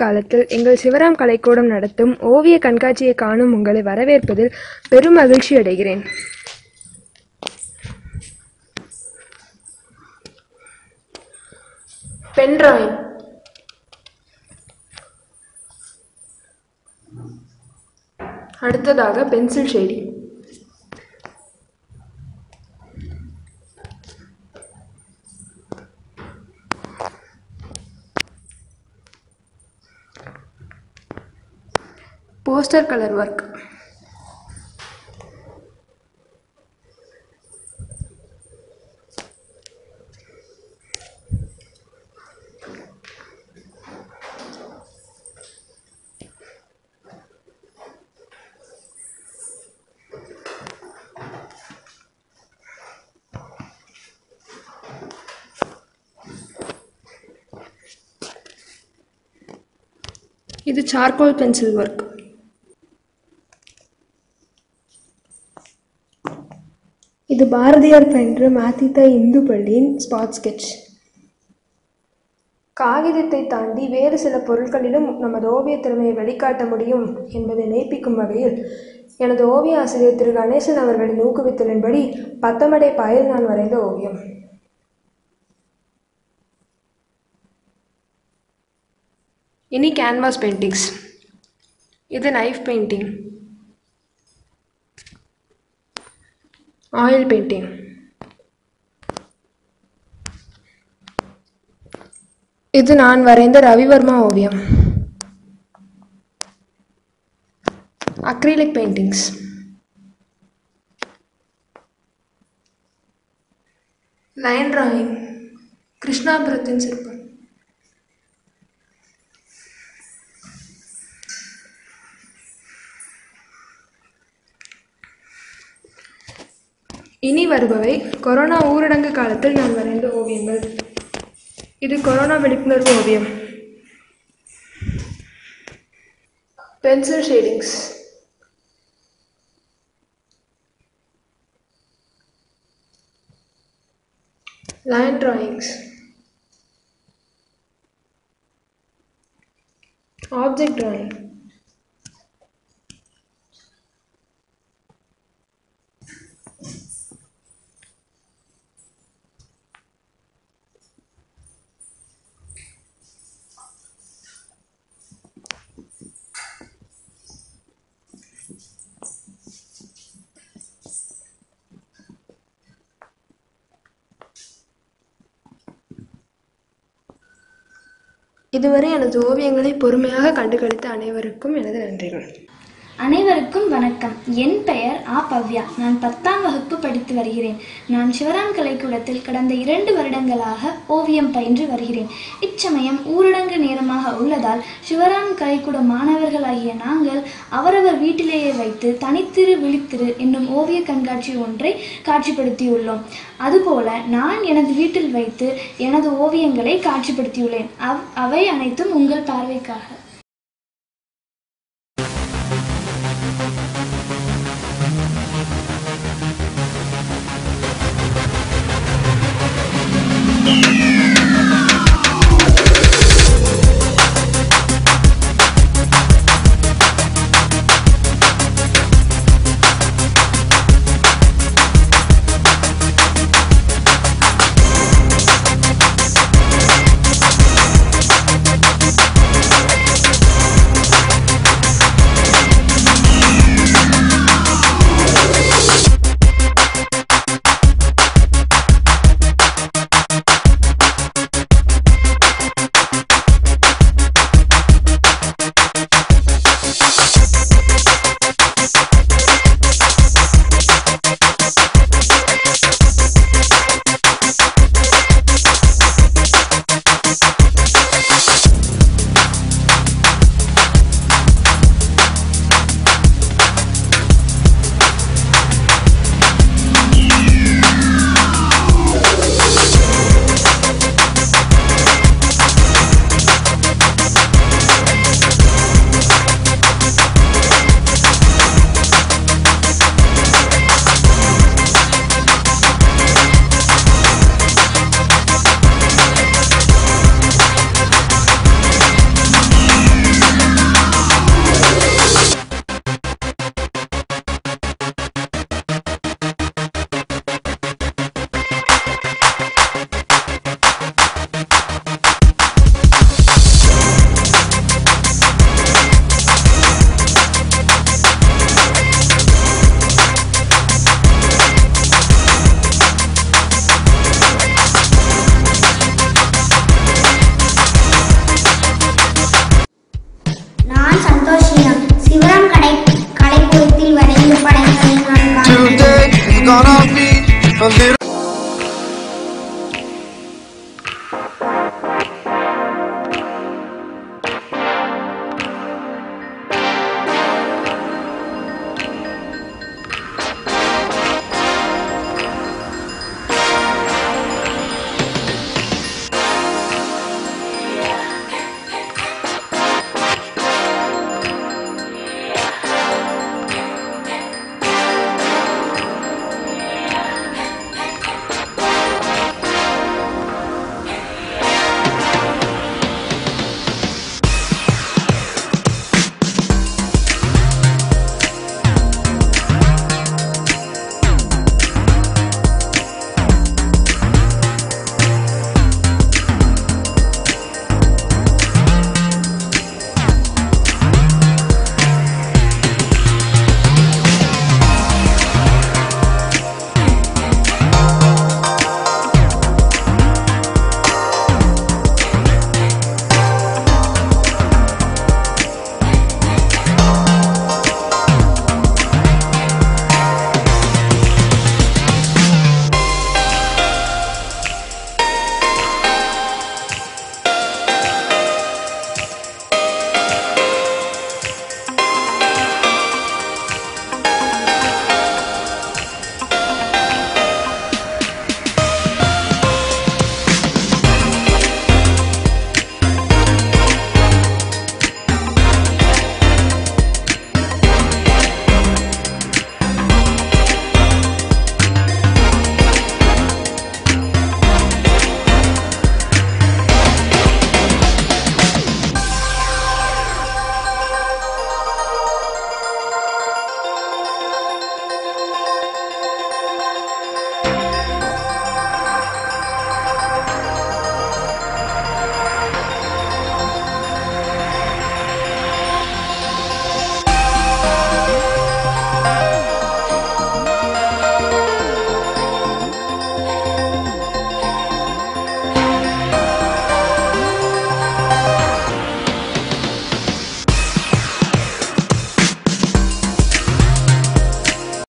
காலத்தில் எங்கள் சிவராம் கலைக்கூடம் நடத்தும் ஓவிய கண்காட்சியை காணும் உங்களை வரவேற்பதில் பெரும் மகிழ்ச்சி அடைகிறேன் பென் டிராயிங் அடுத்ததாக pencil shading poster colour work இது சார்கோல் பென்சில் ஒர்க் இது பாரதியார் பயின்ற மாத்தித்த இந்து பள்ளியின் ஸ்பாட் ஸ்கெட்ச் காகிதத்தை தாண்டி வேறு சில பொருட்களிலும் நமது ஓவிய திறமையை வெளிக்காட்ட முடியும் என்பதை மெய்ப்பிக்கும் வகையில் எனது ஓவிய ஆசிரியர் திரு கணேசன் அவர்களின் ஊக்குவித்தலின்படி பத்தமடை பாயில் நான் வரைந்த ஓவியம் இனி கேன்வாஸ் பெயிண்டிங்ஸ் இது நைஃப் பெயிண்டிங் ஆயில் பெயிண்டிங் இது நான் வரைந்த ரவிவர்மா ஓவியம் அக்ரிலிக் பெயிண்டிங்ஸ் லைன் டிராயிங் கிருஷ்ணாபுரத்தின் சிற்பம் இனி வருபவை கொரோனா ஊரடங்கு காலத்தில் நான் வரைந்த ஓவியங்கள் இது கொரோனா விழிப்புணர்வு ஓவியம் pencil shadings line drawings object drawing இதுவரை எனது ஓவியங்களை பொறுமையாக கண்டுகளித்த அனைவருக்கும் எனது நன்றிகள் அனைவருக்கும் வணக்கம் என் பெயர் ஆ பவ்யா நான் பத்தாம் வகுப்பு படித்து வருகிறேன் நான் சிவராம் கலைக்கூடத்தில் கடந்த இரண்டு வருடங்களாக ஓவியம் பயின்று வருகிறேன் இச்சமயம் ஊரடங்கு நேரமாக உள்ளதால் சிவராம் கலைக்கூட மாணவர்களாகிய நாங்கள் அவரவர் வீட்டிலேயே வைத்து தனித்திரு விழித்திரு என்னும் ஓவிய கண்காட்சி ஒன்றை காட்சிப்படுத்தியுள்ளோம் அதுபோல நான் எனது வீட்டில் வைத்து எனது ஓவியங்களை காட்சிப்படுத்தியுள்ளேன் அவ் அவை அனைத்தும் உங்கள் பார்வைக்காக Thank you.